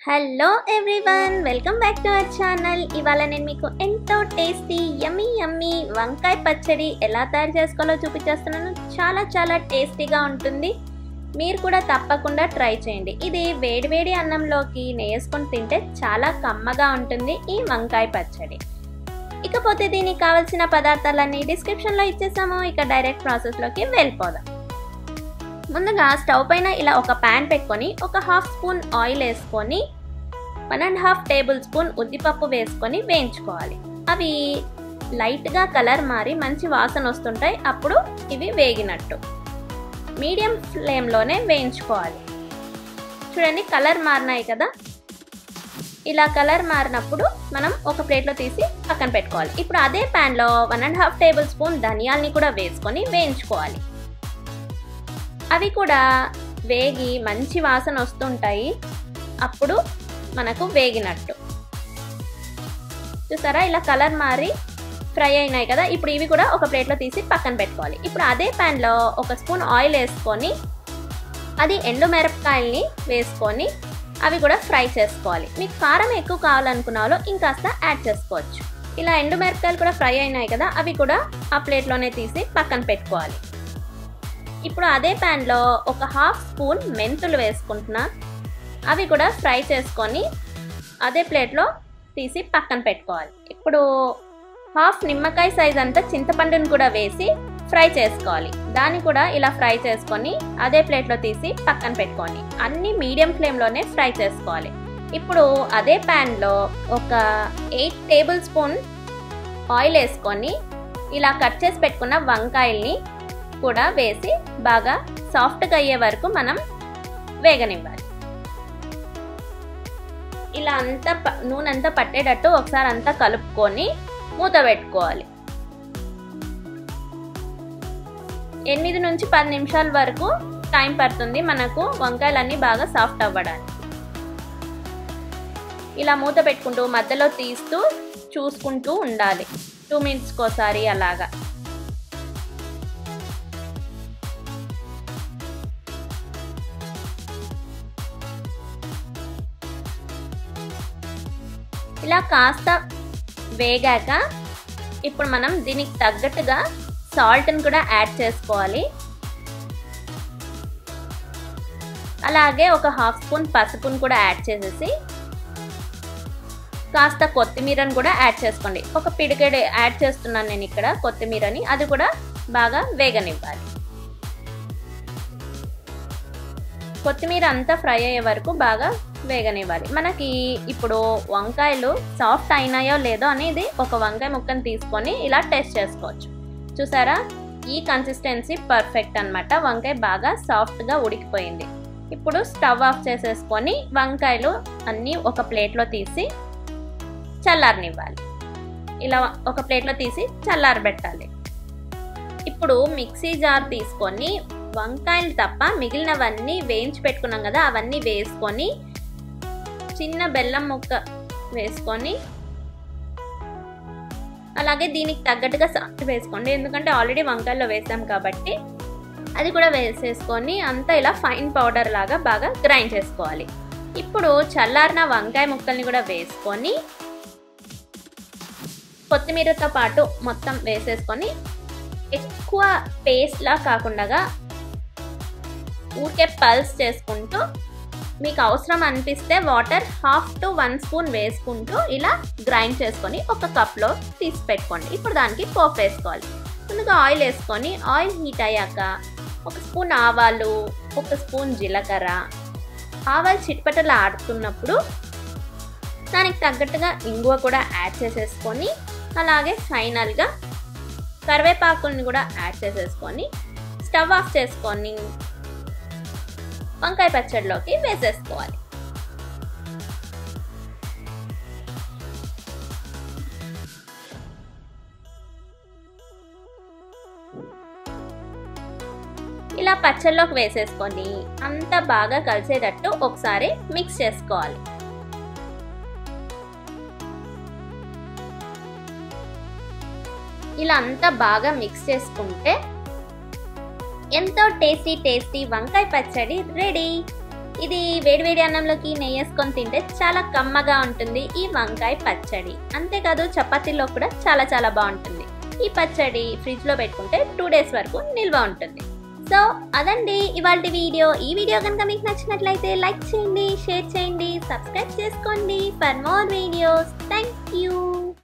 hello everyone welcome back to our channel ఇవాళ నేను మీకు ఎంతో టేస్టీ యమ్మీ యమ్మీ వంకాయ పచ్చడి ఎలా తయారు చేసుకోవాలో చూపించేస్తున్నాను చాలా చాలా టేస్టీగా ఉంటుంది మీరు కూడా తప్పకుండా ట్రై చేయండి ఇది వేడివేడి అన్నంలోకి నేసుకొని తింటే చాలా కమ్మగా ఉంటుంది ఈ వంకాయ పచ్చడి ఇకపోతే దీనికి కావాల్సిన పదార్థాలన్నీ డిస్క్రిప్షన్లో ఇచ్చేసాము ఇక డైరెక్ట్ ప్రాసెస్లోకి వెళ్ళిపోదాం ముందుగా స్టవ్ పైన ఇలా ఒక ప్యాన్ పెట్టుకొని ఒక హాఫ్ స్పూన్ ఆయిల్ వేసుకొని one and half tablespoon ఉద్దిపప్పు వేసుకొని వేయించుకోవాలి అవి లైట్గా కలర్ మారి మంచి వాసన వస్తుంటాయి అప్పుడు ఇవి వేగినట్టు మీడియం ఫ్లేమ్లోనే వేయించుకోవాలి చూడండి కలర్ మారినాయి కదా ఇలా కలర్ మారినప్పుడు మనం ఒక ప్లేట్లో తీసి పక్కన పెట్టుకోవాలి ఇప్పుడు అదే ప్యాన్లో one and half tablespoon ధనియాల్ని కూడా వేసుకొని వేయించుకోవాలి అవి కూడా వేగి మంచి వాసన వస్తుంటాయి అప్పుడు మనకు వేగినట్టు చూసారా ఇలా కలర్ మారి ఫ్రై అయినాయి కదా ఇప్పుడు ఇవి కూడా ఒక ప్లేట్లో తీసి పక్కన పెట్టుకోవాలి ఇప్పుడు అదే ప్యాన్లో ఒక స్పూన్ ఆయిల్ వేసుకొని అది ఎండు మిరపకాయల్ని వేసుకొని అవి కూడా ఫ్రై చేసుకోవాలి మీకు కారం ఎక్కువ కావాలనుకున్న వాళ్ళు ఇంకాస్త యాడ్ చేసుకోవచ్చు ఇలా ఎండు మిరపకాయలు కూడా ఫ్రై అయినాయి కదా అవి కూడా ఆ ప్లేట్లోనే తీసి పక్కన పెట్టుకోవాలి ఇప్పుడు అదే ప్యాన్లో ఒక హాఫ్ స్పూన్ మెంతులు వేసుకుంటున్నా అవి కూడా ఫ్రై చేసుకొని అదే ప్లేట్లో తీసి పక్కన పెట్టుకోవాలి ఇప్పుడు హాఫ్ నిమ్మకాయ సైజ్ అంతా చింతపండుని కూడా వేసి ఫ్రై చేసుకోవాలి దాన్ని కూడా ఇలా ఫ్రై చేసుకొని అదే ప్లేట్లో తీసి పక్కన పెట్టుకోండి అన్ని మీడియం ఫ్లేమ్లోనే ఫ్రై చేసుకోవాలి ఇప్పుడు అదే ప్యాన్లో ఒక ఎయిట్ టేబుల్ స్పూన్ ఆయిల్ వేసుకొని ఇలా కట్ చేసి పెట్టుకున్న వంకాయల్ని కూడా వేసి బాగా సాఫ్ట్గా అయ్యే వరకు మనం వేగనివ్వాలి ఇలా అంతా నూనె అంతా పట్టేటట్టు ఒకసారి అంతా కలుపుకొని మూత పెట్టుకోవాలి ఎనిమిది నుంచి పది నిమిషాల వరకు టైం పడుతుంది మనకు వంకాయలన్నీ బాగా సాఫ్ట్ అవ్వడానికి ఇలా మూత పెట్టుకుంటూ మధ్యలో తీస్తూ చూసుకుంటూ ఉండాలి టూ మినిట్స్కి ఒకసారి అలాగా ఇలా కాస్త వేగాక ఇప్పుడు మనం దీనికి తగ్గట్టుగా సాల్ట్ని కూడా యాడ్ చేసుకోవాలి అలాగే ఒక హాఫ్ స్పూన్ పసుపుని కూడా యాడ్ చేసేసి కాస్త కొత్తిమీరని కూడా యాడ్ చేసుకోండి ఒక పిడికెడు యాడ్ చేస్తున్నాను నేను ఇక్కడ కొత్తిమీరని అది కూడా బాగా వేగనివ్వాలి కొత్తిమీర అంతా ఫ్రై అయ్యే వరకు బాగా వేగనివ్వాలి మనకి ఇప్పుడు వంకాయలు సాఫ్ట్ అయినాయో లేదో అనేది ఒక వంకాయ ముక్కను తీసుకొని ఇలా టెస్ట్ చేసుకోవచ్చు చూసారా ఈ కన్సిస్టెన్సీ పర్ఫెక్ట్ అనమాట వంకాయ బాగా సాఫ్ట్గా ఉడికిపోయింది ఇప్పుడు స్టవ్ ఆఫ్ చేసేసుకొని వంకాయలు అన్నీ ఒక ప్లేట్లో తీసి చల్లారనివ్వాలి ఇలా ఒక ప్లేట్లో తీసి చల్లారబెట్టాలి ఇప్పుడు మిక్సీ జార్ తీసుకొని వంకాయలు తప్ప మిగిలినవన్నీ వేయించి పెట్టుకున్నాం కదా అవన్నీ వేసుకొని చిన్న బెల్లం ముక్క వేసుకొని అలాగే దీనికి తగ్గట్టుగా సాల్ట్ వేసుకోండి ఎందుకంటే ఆల్రెడీ వంకాయల్లో వేసాం కాబట్టి అది కూడా వేసేసుకొని అంతా ఇలా ఫైన్ పౌడర్ లాగా బాగా గ్రైండ్ చేసుకోవాలి ఇప్పుడు చల్లారిన వంకాయ ముక్కల్ని కూడా వేసుకొని కొత్తిమీరతో పాటు మొత్తం వేసేసుకొని ఎక్కువ పేస్ట్లా కాకుండా ఊరికే పల్స్ చేసుకుంటూ మీకు అవసరం అనిపిస్తే water half to one spoon వేసుకుంటూ ఇలా గ్రైండ్ చేసుకొని ఒక కప్లో తీసి పెట్టుకోండి ఇప్పుడు దానికి పోపు వేసుకోవాలి ముందుగా ఆయిల్ వేసుకొని ఆయిల్ హీట్ అయ్యాక ఒక స్పూన్ ఆవాలు ఒక స్పూన్ జీలకర్ర ఆవాలు చిట్పటలు ఆడుతున్నప్పుడు దానికి తగ్గట్టుగా ఇంగువ కూడా యాడ్ చేసేసుకొని అలాగే ఫైనల్గా కరివేపాకుల్ని కూడా యాడ్ చేసేసుకొని స్టవ్ ఆఫ్ చేసుకొని వంకాయ పచ్చడిలోకి వేసేసుకోవాలి ఇలా పచ్చళ్ళలోకి వేసేసుకొని అంతా బాగా కలిసేటట్టు ఒకసారి మిక్స్ చేసుకోవాలి ఇలా అంతా బాగా మిక్స్ చేసుకుంటే ఎంతో టేస్టీ టేస్టీ వంకాయ పచ్చడి రెడీ ఇది వేడివేడి అన్నంలోకి నెయ్యి వేసుకొని తింటే చాలా కమ్మగా ఉంటుంది ఈ వంకాయ పచ్చడి అంతేకాదు చపాతీలో కూడా చాలా చాలా బాగుంటుంది ఈ పచ్చడి ఫ్రిడ్జ్లో పెట్టుకుంటే టూ డేస్ వరకు నిల్వ ఉంటుంది సో అదండి ఇవాళ వీడియో ఈ వీడియో కనుక మీకు నచ్చినట్లయితే లైక్ చేయండి షేర్ చేయండి సబ్స్క్రైబ్ చేసుకోండి for more videos thank you